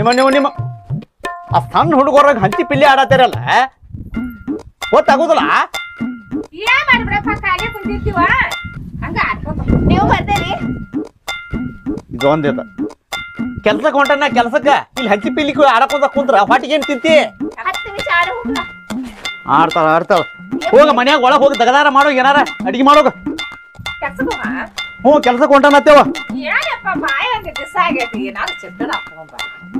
ನೀವು ನಿಮ್ಮ ಆ ಸಣ್ಣ ಹುಡುಗರಾಗ ಹಂಚಿ ಪಿಲ್ಲಿ ಆಡತ್ತಾರಲ್ಲ ಗೊತ್ತಾಗೋದಿಲ್ಲ ಏನ್ ಮಾಡ್ಬಿಡಪ್ಪ ಖಾಲಿ ಕುಂತಿರ್ತೀವ ಹಂಗ ಆಡ್ಕೊಂತ ನೀವು ಬರ್ತೀರಿ ಇದೊಂದಿದ ಕೆಲ್ಸಕ್ಕೆ ಹೊಂಟನ ಕೆಲ್ಸಕ್ಕ ಇಲ್ಲಿ ಹಂಚಿ ಪಿಲ್ಲಿ ಆಡಕೋದ ಕುಂತ್ರ ಹೊಟ್ಟಿಗೆ ಏನ್ ತಿಂತಿ ಹತ್ತು ನಿಮಿಷ ಆಡು ಹೋಗ್ಲ ಆಡ್ತಾಳ ಆಡ್ತಾಳ ಹೋಗ ಮನ್ಯಾಗ ಒಳಗ್ ಹೋಗಿ ದಗದಾರ ಮಾಡೋ ಏನಾರ ಅಡಿಗೆ ಮಾಡೋಗ ಕೆಲ್ಸಕ್ಕೆ ಹೋಗ ಹ್ಞೂ ಕೆಲ್ಸಕ್ಕೆ ಹೊಂಟನತ್ತೇವ ಏನಪ್ಪ ಬಾಯ ಹಂಗ ದಿಸ ಆಗೈತಿ ಏನಾದ್ರು ಚಿಕ್ಕದ ಹಾಕೊಂಬ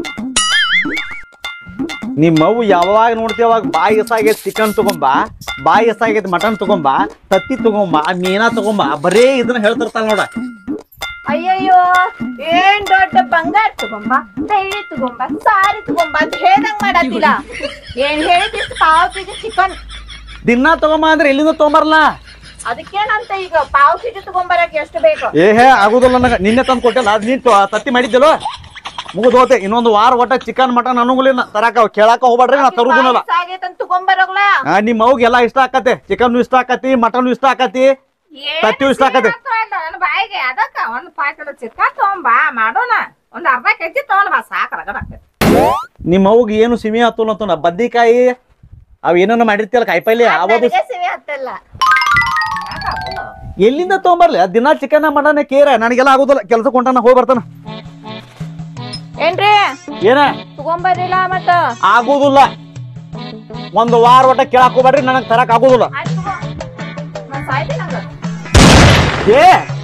ನಿಮ್ಮ ಅವ್ವ ಯಾವಾಗ ನೋಡ್ತೀವಿ ಅವಾಗ ಬಾಯಿ ಎಸಾಗೈತಿ ಚಿಕನ್ ತಗೊಂಬಾ ಬಾಯಿ ಎಸಾಗೈತಿ ಮಟನ್ ತಗೊಂಬಾ ತತ್ತಿ ತಗೊಂಬಾ ಮೀನಾ ತಗೊಂಬಾ ಬರೇ ಇದನ್ನ ಹೇಳ್ತಿರ್ತಾಳ ನೋಡ ಅಯ್ಯಯ್ಯೋ ಏನ್ ದೊಡ್ಡ ಬಂಗಾರ ತಗೊಂಬ ಬೆಳ್ಳಿ ತಗೊಂಬ ಸಾರಿ ತಗೊಂಬ ಅಂತ ಹೇಳ್ದಂಗ್ ಮಾಡತ್ತಿಲ್ಲ ಏನ್ ಹೇಳಿದಿಷ್ಟು ಪಾವ್ ಕೆಜಿ ಚಿಕನ್ ದಿನ ತಗೊಂಬಾ ಅಂದ್ರೆ ಎಲ್ಲಿಂದ ತಗೊಂಬರ್ಲ ಅದಕ್ಕೇನಂತ ಈಗ ಪಾವ್ ಕೆಜಿ ತಗೊಂಬರಕ್ ಎಷ್ಟು ಬೇಕು ಏ ಹೇ ಆಗುದಿಲ್ಲ ನನಗ ನಿನ್ನೆ ತಂದು ಕೊಟ್ಟಿಲ್ಲ ಅದ್ ನೀನ್ ತ- ತತ್ತಿ ಮಾಡಿದ್ದಲ್ಲ ಮುಗಿದು ಹೋತೆ ಇನ್ನೊಂದು ವಾರ ಒಟ್ಟ ಚಿಕನ್ ಮಟನ್ ಅನುಗುಲಿನ ತರಾಕ ಕೇಳಾಕ ಹೋಗ್ಬೇಡ್ರಿ ನಾ ತರುದಿನಲ್ಲ ಆಗೈತಂತ ತಗೊಂಬರೋಗ್ಲ ಆ ನಿಮ್ಮ ಅವ್ಗೆ ಎಲ್ಲಾ ಇಷ್ಟ ಆಕತೆ ಚಿಕನ್ ಇಷ್ಟ ಆಕತಿ ಮಟನ್ ಇಷ್ಟ ಆಕತಿ ತತ್ತಿ ಇಷ್ಟ ಆಕತಿ ನನ್ನ ಬಾಯಿಗೆ ಅದಕ್ಕ ಒಂದ್ ಪಾಕೆಟ್ ಚಿಕನ್ ತಗೊಂಬಾ ಮಾಡೋಣ ಒಂದ್ ಅರ್ಧ ಕೆಜಿ ತಗೊಂಡ್ ಬಾ ಸಾಕ್ ರಗಡ ಆಕೈತಿ. ನಿಮ್ಮ ಅವ್ಗೆ ಏನು ಸಿಮಿ ಹತ್ತಲ್ಲ ಅಂತ ಬದ್ನಿಕಾಯಿ ಅವ್ ಏನನ್ನ ಮಾಡಿರ್ತಿಯಲ್ಲ ಕಾಯಿಪಲ್ಲೆ ಅವದು ನನಗೆ ಸಿವಿ ಹತ್ತಲ್ಲ ಯಾಕ್ ಅದು? ಎಲ್ಲಿಂದ ತಗೊಂಬರ್ಲಿ ದಿನ ಚಿಕನ್ ಮಟನ್ ಕೇರ ನನಗೆಲ್ಲ ಆಗುದಿಲ್ಲ ಕೆಲ್ಸಕ್ಕೆ ಹೊಂಟಾನ ಹೋಗಿ ಬರ್ತಾನ ಏನ್ರಿ ಏನ ತಗೊಂಬರ್ಲಿಲ್ಲ ಮತ್ತ ಆಗುದಿಲ್ಲ ಒಂದು ವಾರ ಒಟ್ಟ ಕೇಳಾಕ್ ಹೋಗ್ಬೇಡ್ರಿ ನನಗ್ ತರಕ್ ಆಗುದಿಲ್ಲ ಆಯ್ತ್ ತಗೋ. ನಾ ಸಾಯ್ತೀನಿ ಹಂಗ. ಏ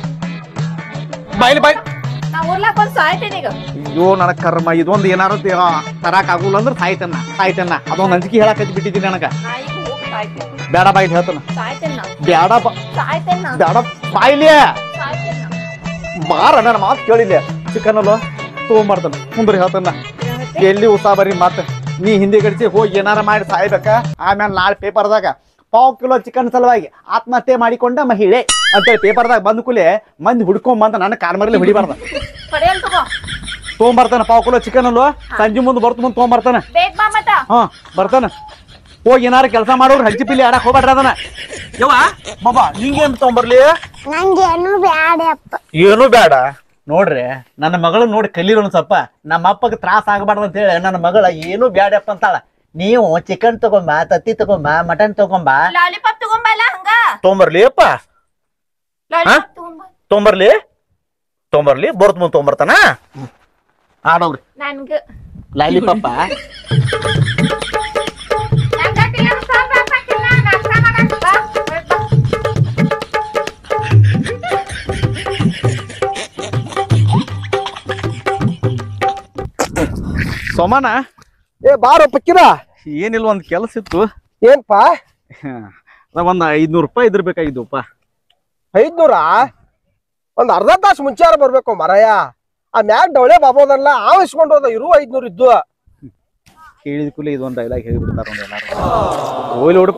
ಬೈಲಿ ಬೈ ನಾ ಊರ್ಲಾಕ್ ಒಂದ್ ಸಾಯ್ತೀನಿ ಈಗ ಅಯ್ಯೋ ನನಗ್ ಕರ್ಮ ಇದೊಂದು ಏನಾರ ತಿ- ಆ, ತರಾಕ್ ಆಗುಲ್ಲ ಅಂದ್ರೆ ಸಾಯ್ತನ್ನ ಸಾಯ್ತನ್ನ ಅದೊಂದು ಅಂಜಿಕೆ ಹೇಳಕ್ ಹಚ್ಚಿ ಬಿಟ್ಟಿದ್ದೀನಿ ನನಗ ನಾ ಈಗ ಹೋಗಿ ಸಾಯ್ತೀನಿ ಬೇಡ ಬಾಯ್ಲಿ ಹೇಳ್ತಾನ ಸಾಯ್ತೇನ್ ನಾ ಬೇಡ ಬ- ಸಾಯ್ತೇನ್ ನಾ ಬೇಡ ಬಾಯ್ಲಿ ಸಾಯ್ತೇನ್ ನಾ ಬಾರ ನನ್ನ ಮಾತು ಕೇಳಿಲ್ಲ ಚಿಕನ್ ಅಲ್ವ ತಗೊಂಬರ್ತಾನ ಕುಂದ್ರಿ ಹೇಳ್ತಾನ ಎಲ್ಲಿ ಉಸಾ ಬರ್ರಿ ಮತ್ತೆ ನೀ ಹಿಂದೆ ಗಡಿಸಿ ಹೋಗಿ ಏನಾರ ಮಾಡಿ ಸಾಯ್ಬೇಕ ಆಮೇಲೆ ನಾಳೆ ಪೇಪರ್ದಾಗ ಪಾವ್ ಕಿಲೋ ಚಿಕನ್ ಸಲುವಾಗಿ ಆತ್ಮಹತ್ಯೆ ಮಾಡಿಕೊಂಡ ಮಹಿಳೆ ಅಂತೇಳಿ ಪೇಪರ್ದಾಗ ಬಂದ ಕೂಲೆ ಮಂದಿ ಹುಡ್ಕೊಂಡ್ ಬಂದ ನನ್ನ ಕಾರ್ ಮರಲಿ ಹೊಡಿಬಾರ್ದ ಹೊಡೆಯಲ್ ತಗೋ ತೊಗೊಂಬರ್ತಾನ ಪಾವ್ ಕಿಲೋ ಚಿಕನ್ ಅಲ್ವ ಸಂಜೆ ಮುಂದೆ ಬರ್ತ ಮುಂದೆ ತೊಗೊಂಬರ್ತಾನ ಬೇಗ ಬಾ ಮತ್ತ ಹಾ ಬರ್ತಾನ ಹೋಗಿ ಏನಾರ ಕೆಲಸ ಮಾಡೋರು ಹಂಚಿ ಪಿಲ್ಲಿ ಆಡಕ್ ಹೋಗ್ಬೇಡ್ರಿ ಅದನ್ನ ಯವ್ವ ಮಬ್ಬ ನಿಂಗೇನ್ ತೊಗೊಂಬರ್ಲಿ ನಂಗೇನು ಬ್ಯಾಡಪ್ಪ ಏನು ಬೇಡ ನೋಡ್ರಿ ನನ್ನ ಮಗಳು ನೋಡಿ ಕಲೀರಿ ಒಂದ್ ಸ್ವಲ್ಪ ನಮ್ಮ ಅಪ್ಪಗೆ ತ್ರಾಸ ಆಗಬಾರ್ದು ಅಂತ ಹೇಳಿ ನನ್ನ ಮಗಳ ಏನು ಬ್ಯಾಡಪ್ಪ ಅಂತಾಳ ನೀವು ಚಿಕನ್ ತಗೊಂಬ ತತ್ತಿ ತಗೊಂಬ ಮಟನ್ ತಗೊಂಬ ಲಾಲಿಪಾಪ್ ತಗೊಂಬಲ್ಲ ಹಂಗ ತೊಂಬರ್ಲಿ ಅಪ್ಪ ಲಾಲಿಪಾಪ್ ತಗೊಂಬ ತೊಂಬರ್ಲಿ ತೊಂಬರ್ಲಿ ಬರ್ತ್ ಮುಂದ್ ತೊಂಬರ್ತಾನ ಆಡೋಗ್ರಿ ನನ್ಗ ಲಾಲಿಪಪ್ಪ ನಂಗ ಟೀಮ್ ಸಾಲ್ ಹಾಕಿಲ್ಲ, ನಾಷ್ಟ ಮಾಡಕ್ ಬಾ. ಬೇಗ ಬಾ. ಸೋಮನ ಏ ಬಾರೋ ಪಕ್ಕಿರ ಏನಿಲ್ಲ ಒಂದ್ ಕೆಲಸ ಇತ್ತು ಏನ್ಪಾ ಅದ ಒಂದ್ ಐದ್ನೂರು ರೂಪಾಯಿ ಇದ್ರ ಬೇಕಾಗಿದ್ದುಪ್ಪ ಐದ್ನೂರ ಒಂದ್ ಅರ್ಧ ತಾಸು ಮುಂಚಾರ ಬರ್ಬೇಕು ಮರಯ್ಯ ಆ ಮ್ಯಾಗ್ ಡವಳೆ ಬಾಬೋದಲ್ಲ ಆವ್ ಇಸ್ಕೊಂಡು ಹೋದ ಇರು ಐದ್ನೂರ್ ಇದ್ದು ಕೇಳಿದ ಕೂಲಿ ಇದೊಂದು ಡೈಲಾಗ್ ಹೇಳಿಬಿಡ್ತಾರ ಒಂದ್ ಎಲ್ಲಾರು ಹೋಯ್ಲಿ ಹುಡುಪ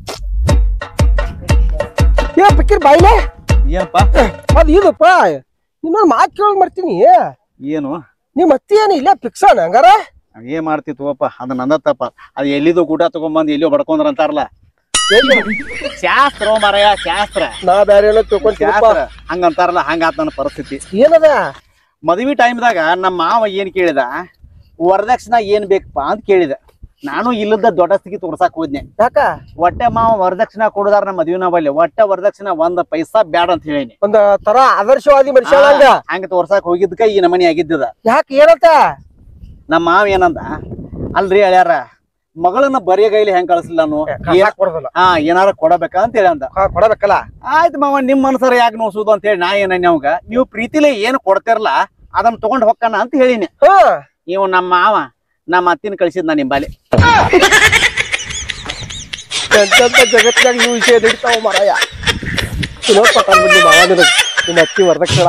ಏ ಪಕ್ಕಿರ್ ಬಾಯ್ಲೆ ಏನಪ್ಪ ಅದ್ ಇದಪ್ಪ ಇನ್ನೊಂದ್ ಮಾತ್ ಕೇಳಕ್ ಮಾಡ್ತೀನಿ ಏನು ನಿಮ್ ಅತ್ತಿ ಏನ್ ಇಲ್ಲೇ ಫಿಕ್ಸ್ ಹಂಗಾರ ಏನ್ ಮಾಡ್ತಿತ್ವಪ್ಪ ಅದ ನಂದ ತಪ್ಪ ಅದ್ ಎಲ್ಲಿದು ಊಟ ತಗೊಂಬಂದ್ ಎಲ್ಲಿಯೋ ಬಡ್ಕೊಂಡ್ರ ಅಂತಾರಲ್ಲ ಶಾಸ್ತ್ರ ಮರಯ ಶಾಸ್ತ್ರ ನಾ ಬ್ಯಾರೆ ಏನೋ ತಿಳ್ಕೊಂತೀನಪ್ಪ ಶಾಸ್ತ್ರ ಹಂಗ ಅಂತಾರಲ್ಲ ಹಂಗಾತ್ ನನ್ನ ಪರಿಸ್ಥಿತಿ ಏನದ ಮದ್ವಿ ಟೈಮ್ದಾಗ ನಮ್ಮ ಮಾವ ಏನ್ ಕೇಳಿದ ವರದಕ್ಷಿಣ ಏನ್ ಬೇಕಪ್ಪ ಅಂತ ಕೇಳಿದ ನಾನು ಇಲ್ಲದ ದೊಡ್ಡ ಸ್ಥಿತಿ ತೋರ್ಸಾಕ್ ಹೋದ್ನೆ ಯಾಕ ಒಟ್ಟೆ ಮಾವ ವರದಕ್ಷಿಣ ಕೊಡುದಾರ ನಮ್ಮ ಮದ್ವಿನ ಬಲ್ಲಿ ಒಟ್ಟೆ ವರದಕ್ಷಿಣ ಒಂದ್ ಪೈಸಾ ಬ್ಯಾಡ ಅಂತ ಹೇಳಿನಿ ಒಂದ್ ತರ ಆದರ್ಶವಾದಿ ಮನುಷ್ಯ ಹಂಗ ಹಂಗ ತೋರ್ಸಾಕ್ ಹೋಗಿದ್ಕ ಈ ನಮನಿ ಆಗಿದ್ದದ ಯಾಕ ಏನಂತ ನಮ್ಮ ಮಾವ ಏನಂದ ಅಲ್ರಿ ಅಳ್ಯಾರ ಮಗಳನ್ನ ಬರಿಯ ಕೈಲಿ ಹೆಂಗ್ ಕಳಿಸ್ಲಿಲ್ಲ ನಾನು ಕಳ್ಸಾಕ್ ಬರೋದಿಲ್ಲ ಹಾ ಏನಾರ ಕೊಡಬೇಕ ಅಂತ ಹೇಳಿ ಅಂದ ಹಾ, ಕೊಡಬೇಕಲ್ಲ ಆಯ್ತು ಮಾವ ನಿಮ್ ಮನಸರ ಯಾಕೆ ನೋಸುದು ಅಂತ ಹೇಳಿ ನಾ ಏನ ಅವಂಗ ನೀವು ಪ್ರೀತಿಲೇ ಏನ್ ಕೊಡ್ತಿರಲ್ಲ ಅದನ್ನ ತಗೊಂಡ್ ಹೊಕ್ಕನ ಅಂತ ಹೇಳಿನಿ ಹಾ ಇವ್ ನಮ್ಮ ಮಾವ ನಮ್ಮ ಅತ್ತಿನ ಕಳಿಸಿದ್ ನಾ ನಿಂಬಲ್ಲಿ ಎಂತೆಂತ ಜಗತ್ತಿನಾಗ ಈ ವಿಷಯ ನಡೀತಾವ ಮರಯ್ಯ ಇನ್ನೊಂದ್ ಪಟ್ಟ ಬಂದಿ ಮಾವ ನಿನಗ್ ನಿಮ್ಮ ಅತ್ತಿ ವರದಕ್ಷಿಣ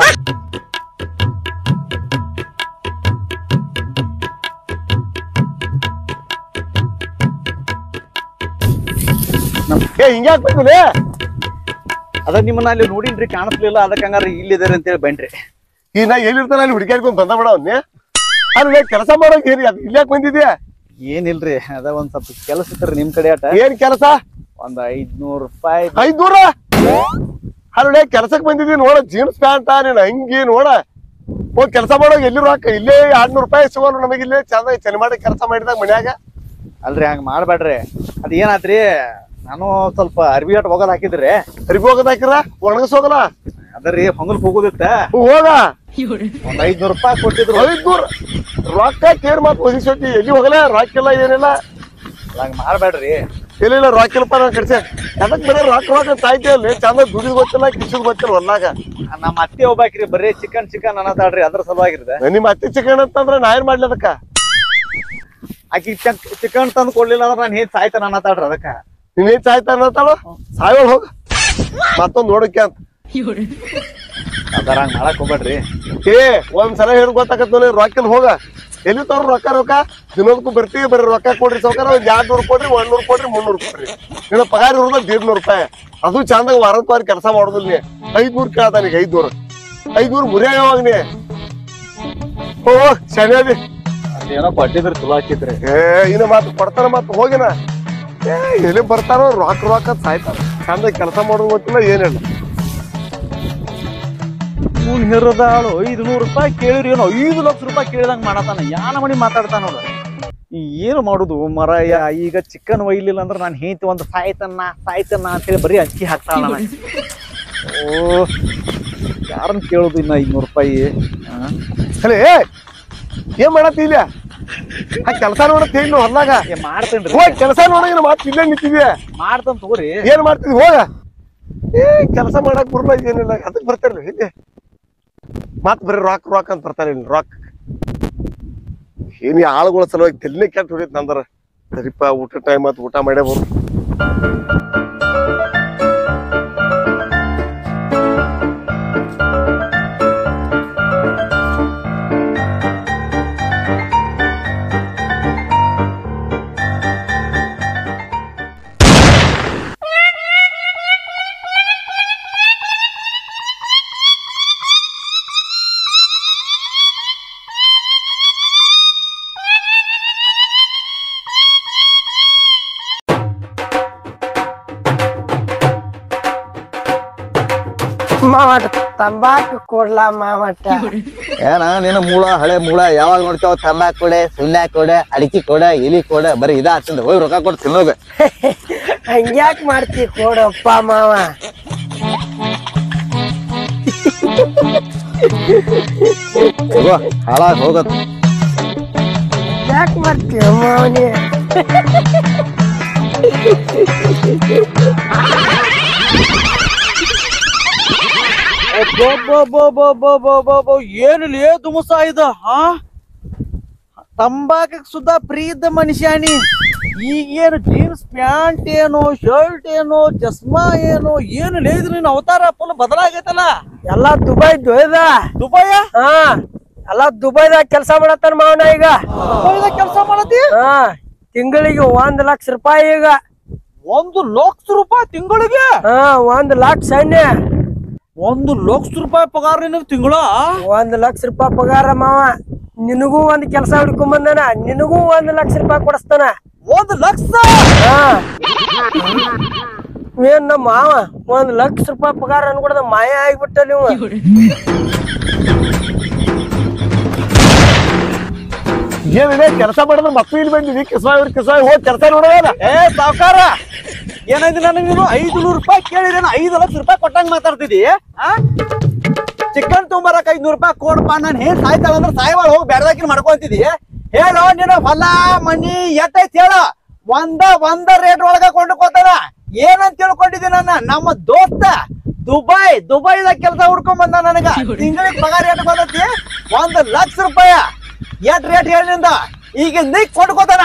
ಏ ಹಿಂಗ್ಯಾಕ್ ಬಂದ್ರಿ ಅದ ನಿಮ್ಮನ್ನ ಅಲ್ಲಿ ನೋಡಿನ್ರಿ ಕಾಣಿಸ್ಲಿಲ್ಲ ಅದಕ್ಕೆ ಹಂಗಾರ ಇಲ್ಲಿದ್ದಾರೆ ಅಂತ ಹೇಳಿ ಬನ್ರಿ ಈಗ ನಾ ಎಲ್ಲಿರ್ತಾನ ಅಲ್ಲಿ ಹುಡುಕ್ಯಾಡ್ಕೊಂಡ್ ಬಂದ ಬಿಡ ಅವ್ನಿ ಅಲ್ಲಿ ಕೆಲಸ ಮಾಡೋಕ್ ಏನ್ ಅದು ಇಲ್ಯಾಕ್ ಬಂದಿದ್ಯಾ ಏನಿಲ್ರಿ ಅದ ಒಂದ್ ಸ್ವಲ್ಪ ಕೆಲಸ ಇತ್ರಿ ನಿಮ್ ಕಡೆ ಆಟ ಏನ್ ಕೆಲಸ ಒಂದ್ ಐದ್ನೂರ್ ರೂಪಾಯಿ ಐದ್ನೂರ ಅಲ್ಲಿ ಕೆಲಸಕ್ ಬಂದಿದ್ದಿ ನೋಡ ಜೀನ್ಸ್ ಪ್ಯಾಂಟ್ ನೀನ್ ಅಂಗಿ ನೋಡ ಹೋಗಿ ಕೆಲಸ ಮಾಡೋ ಎಲ್ಲಿ ರೊಕ್ಕ ಇಲ್ಲೇ ಎರಡ್ನೂರು ರೂಪಾಯಿ ಸಿಗೋಲ್ಲ ನಮಗೆ ಇಲ್ಲೇ ಚಂದ ಚನಿ ಮಾಡಿ ಕೆಲಸ ಮಾಡಿದಾಗ ಮನ್ಯಾಗ ಅಲ್ರಿ ಹಂಗ ಮಾಡ್ಬೇಡ್ರಿ ಅದ್ ಏನಾತ್ರಿ ನಾನು ಸ್ವಲ್ಪ ಅರ್ಬಿ ಅಟ್ ಹೋಗೋದ್ ಹಾಕಿದ್ರಿ ಅರಿಬಿ ಹೋಗೋದ್ ಹಾಕಿರ ಒಣಗಸ್ ಹೋಗಲ್ಲ ಅದರಿ ಹೊಂಗಲ್ ಹೋಗೋದಿತ್ತ ಹೋಗ ಒಂದ್ ಐದ್ನೂರ್ ರೂಪಾಯಿ ಕೊಟ್ಟಿದ್ರು ಐದ್ನೂರ್ ರೊಕ್ಕ ಕೇರ್ ಮಾತು ಒದಿಸೋತಿ ಎಲ್ಲಿ ಹೋಗಲ್ಲ ರೊಕ್ಕ ಇಲ್ಲ ಏನಿಲ್ಲ ಹಂಗ ಮಾಡ್ಬೇಡ್ರಿ ಇಲ್ಲ ಇಲ್ಲ ರೊಕ್ಕ ಇಲ್ಲಪ್ಪ ನಾನು ಕಡ್ಸೆ ಅದಕ್ಕೆ ಬರೀ ರೊಕ್ಕ ರೊಕ್ಕ ಅಂತ ಆಯ್ತು ಅಲ್ಲಿ ಚಂದ ದುಡಿದ್ ಗೊತ್ತಿಲ್ಲ ಕಿಸಿದ್ ಗೊತ್ತಿಲ್ಲ ಹೊಲ್ಲಾಗ ನಮ್ಮ ಅತ್ತೆ ಹೋಗ್ಬೇಕ್ರಿ ಬರೀ ಚಿಕನ್ ಚಿಕನ್ ಅನ್ನತಾಳ್ರಿ ಅದ್ರ ಸಲುವಾಗಿರ್ದೆ ನಿಮ್ಮ ಅತ್ತಿ ಚಿಕನ್ ಅಂತಂದ್ರೆ ನಾ ಏನ್ ಮಾಡ್ಲಿ ಅದಕ್ಕ ಆಕಿ ಚಿಕನ್ ತಂದು ಕೊಡ್ಲಿಲ್ಲ ಅಂದ್ರೆ ನಾನು ಏನ್ ಸಾಯ್ತಾನ ಅನ್ನತಾಳ್ರಿ ಅದಕ್ಕ ನೀನೇನ್ ಸಾಯ್ತಾ ಅನ್ನತ್ತಾಳು ಸಾಯೋಳ್ ಹೋಗ ಮತ್ತೊಂದ್ ನೋಡಕ್ಕೆ ಅಂತ ಅದರ ಹಂಗ ಮಾಡಕ್ ಹೋಗ್ಬೇಡ್ರಿ ಏ ಒಂದ್ ಸಲ ಹೇಳಿ ಗೊತ್ತಾಗತ್ ನೋಡಿ ರೊಕ್ಕಲ್ ಹೋಗ ಎಲ್ಲಿ ತೋರ್ ರೊಕ್ಕ ರೊಕ್ಕ ದಿನದಕ್ಕೂ ಬರ್ತೀವಿ ಬರೀ ರೊಕ್ಕ ಕೊಡ್ರಿ ಸೌಕರ್ಯ ಒಂದ್ ಎರಡ್ ನೂರು ಕೊಡ್ರಿ ಒಂದ್ ನೂರು ಕೊಡ್ರಿ ಮುನ್ನೂರು ಕೊಡ್ರಿ ನಿನ್ನ ಪಗಾರ ಇರೋದ ದೇಡ್ನೂರು ರೂಪಾಯಿ ಅದು ಚಂದಾಗ ವಾರಕ್ ವಾರ ಕೆಲಸ ಮಾಡೋದಿಲ್ಲ ನೀ ಐದ್ನೂರ್ ಕೇಳ್ತಾನ ಈಗ ಐದ್ನೂರು ಐದ್ನೂರು ಮುರಿಯ ಯಾವಾಗ ನೀ ಓ ಶನಿಯಾದಿ ಅದೇನೋ ಕೊಟ್ಟಿದ್ರು ಚಲೋ ಹಾಕಿದ್ರಿ ಏ ಇನ್ನ ಮಾತು ಕೊಡ್ತಾರ ಮಾತು ಹೋಗಿನ ಏ ಎಲ್ಲಿ ಬರ್ತಾರೋ ರೊಕ್ಕ ರೊಕ್ಕ ಅಂತ ಸಾಯ್ತಾರ ಚಂದ ಕೆಲಸ ಮಾಡೋದು ಗೊತ್ತಿಲ್ಲ ಏನಿಲ್ಲ ಇವ್ನು ಹಿರದಾಳು ಐದ್ನೂರು ರೂಪಾಯಿ ಕೇಳಿರಿ ಏನೋ ಐದು ಲಕ್ಷ ರೂಪಾಯಿ ಕೇಳಿದಂಗ ಮಾಡತಾನ ಯಾನ ಮಣಿ ಮಾತಾಡ್ತಾನ ನೋಡ ಈ ಏನು ಮಾಡುದು ಮರಯ್ಯ ಈಗ ಚಿಕನ್ ಒಯ್ಲಿಲ್ಲ ಅಂದ್ರೆ ನಾನು ಹೇಂತಿ ಒಂದು ಸಾಯ್ತನ್ನ ಸಾಯ್ತನ್ನ ಅಂತೇಳಿ ಬರೀ ಅಕ್ಕಿ ಹಾಕ್ತಾಳ ನನಗೆ ಓ ಯಾರನ್ನ ಕೇಳುದು ಇನ್ನ ಐದ್ನೂರು ರೂಪಾಯಿ ಆ? ಅಲೇ ಏನ್ ಮಾಡತ್ತಿ ಇಲ್ಲ ಆ ಕೆಲಸ ನೋಡತ್ತಿ ಇನ್ನು ಹೊಲ್ದಾಗ ಏ ಮಾಡ್ತೇನ್ರಿ ಹೋಗ್ ಕೆಲಸ ನೋಡಂಗಿನ ಮಾತು ಇಲ್ಲೇ ನಿಂತಿದ್ಯಾ ಮಾಡ್ತೇನ್ ತಗೋರಿ ಏನ್ ಮಾಡ್ತಿದ್ವಿ ಹೋಗ ಏ ಕೆಲಸ ಮಾಡಕ್ ಬರಲ್ಲ ಏನಿಲ್ಲ ಅದಕ್ಕೆ ಬರ್ತಾರಲ್ಲ ಇಲ್ಲಿ ಮತ್ ಬರೀ ರೊಕ್ಕ ರೊಕ್ಕ ಅಂತ ಬರ್ತಾರೆ ಇಲ್ಲಿ ರೊಕ್ಕ ಏನ್ ಈ ಆಳುಗಳ ಸಲುವಾಗಿ ತಲೆನೇ ಕೆಟ್ಟ ಹೊಡಿತ್ ನಂದರ ಸರಿಪ ಊಟ ಟೈಮ್ ಆತ್ ಊಟ ಮಾಡೇ ಬರು ಮಾವಟ ತಂಬಾಕು ಕೊಡ್ಲಾ ಮಾವಟ ಏನ ನಿನ್ನ ಮೂಳ ಹಳೆ ಮೂಳ ಯಾವಾಗ ನೋಡ್ತಾವ ತಂಬಾಕ್ ಕೊಡೆ ಸುಣ್ಣ ಕೊಡೆ ಅಡಿಕೆ ಕೊಡೆ ಇಲಿ ಕೊಡೆ ಬರೀ ಇದ ಹಚ್ಚಂದ ಹೋಗಿ ರೊಕ್ಕ ಕೊಟ್ಟು ತಿನ್ನೋಗ ಹಂಗ್ಯಾಕ್ ಮಾಡ್ತಿ ಕೊಡಪ್ಪ ಮಾವ ಹೋಗೋ ಹಾಳಾಗ್ ಹೋಗತ್ ಯಾಕ್ ಮಾಡ್ತೀಯ ಮಾವನಿ ಏನಿಲ್ಲ ಏ ದುಮಸ ಇದ ಹಾ ತಂಬಾಕಕ್ ಸುದ್ದ ಫ್ರೀ ಇದ್ದ ಮನುಷ್ಯಾನಿ ಈಗೇನು ಜೀನ್ಸ್ ಪ್ಯಾಂಟ್ ಏನು ಶರ್ಟ್ ಏನು ಚಸ್ಮಾ ಏನು ಏನು ಲೇದ್ರಿ ನೀನು ಅವತಾರ ಫುಲ್ ಬದಲಾಗೈತಲ್ಲ ಎಲ್ಲಾ ದುಬೈ ದೊಯ್ದ ದುಬೈಯ ಹಾ ಎಲ್ಲಾ ದುಬೈದಾಗ ಕೆಲಸ ಮಾಡತ್ತಾನ ಮಾವನ ಈಗ ಕೆಲಸ ಮಾಡತಿ ಹಾ ತಿಂಗಳಿಗೆ ಒಂದ್ ಲಕ್ಷ ರೂಪಾಯಿ ಈಗ ಒಂದು ಲಕ್ಷ ರೂಪಾಯಿ ತಿಂಗಳಿಗೆ ಹಾ ಒಂದ್ ಲಕ್ಷ ಸೈನ್ಯ ಒಂದು ಲಕ್ಷ ರೂಪಾಯಿ ಪಗಾರ ನಿನಗೆ ತಿಂಗಳ ಒಂದ್ ಲಕ್ಷ ರೂಪಾಯಿ ಪಗಾರ ಮಾವ ನಿನಗೂ ಒಂದ್ ಕೆಲಸ ಹುಡ್ಕೊಂಡ್ ಬಂದಾನ ನಿನಗೂ ಒಂದ್ ಲಕ್ಷ ರೂಪಾಯಿ ಕೊಡಿಸ್ತಾನ ಒಂದು ಲಕ್ಷ ಹಾ ಏನ್ ನಮ್ಮ ಮಾವ ಒಂದ್ ಲಕ್ಷ ರೂಪಾಯಿ ಪಗಾರ ಅನ್ಕೊಡದ ಮಾಯ ಆಗ್ಬಿಟ್ಟ ನೀವು ಏನಿದೆ ಕೆಲಸ ಮಾಡಿದ್ರೆ ಮಕ್ಕಳು ಇಲ್ಲಿ ಬಂದಿದ್ವಿ ಕಿಸ್ವಾಯಿ ಕಿಸ್ವಾಯಿ ಹೋಗಿ ಕೆಲಸ ನೋಡೋದ ಏ ಸಾವುಕಾರ ಏನಾಯ್ತು ನನಗೆ ನೀನು ಐದು ನೂರು ರೂಪಾಯಿ ಕೇಳಿರೇನು ಐದು ಲಕ್ಷ ರೂಪಾಯಿ ಕೊಟ್ಟಂಗ್ ಮಾತಾಡ್ತಿದ್ದಿ ಆ ಚಿಕನ್ ತೊಂಬರಕ್ ಐದ್ನೂರು ರೂಪಾಯಿ ಕೊಡಪ್ಪ ನಾನು ಏನ್ ಸಾಯ್ತಾಳ ಅಂದ್ರೆ ಸಾಯವಾಳ ಹೋಗಿ ಬೆಡ್ದಾಕಿನ ಮಾಡ್ಕೊಂತಿದ್ದಿ ಹೇಳೋ ನೀನು ಹೊಲ ಮನಿ ಎಟ್ಟೈತಿ ಹೇಳ ಒಂದ ಒಂದ ರೇಟ್ ಒಳಗ ಕೊಂಡ್ಕೋತಾನ ಏನಂತ ತಿಳ್ಕೊಂಡಿದ್ದೀನಿ ನನ್ನ ನಮ್ಮ ದೋಸ್ತ ದುಬೈ ದುಬೈದಾಗ ಕೆಲಸ ಹುಡ್ಕೊಂಡ್ ಬಂದ ನನಗ ತಿಂಗಳಿಗೆ ಪಗಾರ ಎಟ್ ಬಂದತಿ ಒಂದ್ ಲಕ್ಷ ರೂಪಾಯಿ ಎಟ್ ರೇಟ್ ಹೇಳಿನಿಂದ ಈಗ ನೀ ಕೊಂಡ್ಕೋತಾನ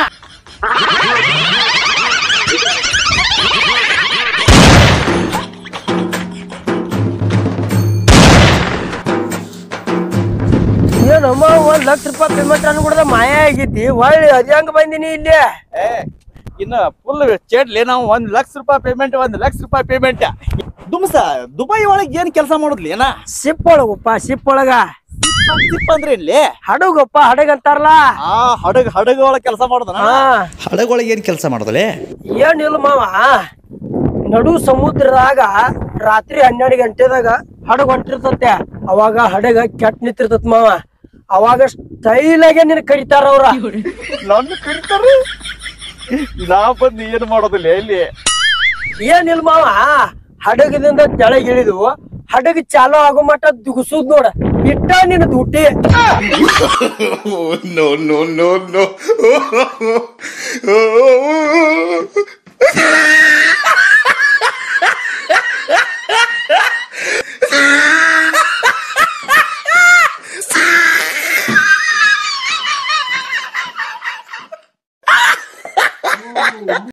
ಏನಮ್ಮ ಒಂದ್ ಲಕ್ಷ ರೂಪಾಯಿ ಪೇಮೆಂಟ್ ಅನ್ಕೊಡದ ಮಾಯ ಆಗೈತಿ ಹೊಳ್ಳಿ ಅದ್ಯಾಂಗ ಬಂದಿನಿ ಇಲ್ಲಿ ಏ ಇನ್ನ ಫುಲ್ ಚೇಡ್ಲಿ ನಾವು ಒಂದ್ ಲಕ್ಷ ರೂಪಾಯಿ ಪೇಮೆಂಟ್ ಒಂದ್ ಲಕ್ಷ ರೂಪಾಯಿ ಪೇಮೆಂಟ್ ದುಮ್ಸ ದುಬೈ ಒಳಗ್ ಏನ್ ಕೆಲಸ ಮಾಡುದ್ಲಿ ಏನ ಸಿಪ್ ಒಳಗಪ್ಪ ಸಿಪ್ ಒಳಗ ಸಿಪ್ ಅಂದ್ರೆ ಇಲ್ಲಿ ಹಡಗಪ್ಪ ಹಡಗ್ ಅಂತಾರಲ್ಲ ಆ ಹಡಗ್ ಹಡಗ ಒಳಗ್ ಕೆಲಸ ಮಾಡೋದನ ಹಾ ಹಡಗ ಒಳಗ್ ಏನ್ ಕೆಲಸ ಮಾಡೋದಲೆ ಏನಿಲ್ಲ ಮಾವ ನಡು ಸಮುದ್ರದಾಗ ರಾತ್ರಿ ಹನ್ನೆರಡು ಗಂಟೆದಾಗ ಹಡಗ್ ಹೊಂಟಿರ್ತತೆ ಅವಾಗ ಹಡಗ ಕೆಟ್ಟ ನಿಂತಿರ್ತತ್ ಮಾವ ಅವಾಗ ಸ್ಟೈಲ್ ಆಗಿ ನಿನ್ ಕರಿತಾರ ಅವ್ರ ನನ್ನ ಕರಿತಾರೆ ನಾ ಬಂದು ಏನ್ ಮಾಡೋದಿಲ್ಲ ಎಲ್ಲಿ ಏನಿಲ್ ಮಾವ ಹಡಗದಿಂದ ತೆಳಗಿಳಿದು ಹಡಗ ಚಾಲು ಆಗೋ ಮಟ್ಟ ದುಗುಸುದ್ ನೋಡ ಇಟ್ಟ ನಿನ್ ದುಡ್ಡಿ no, no, no, no.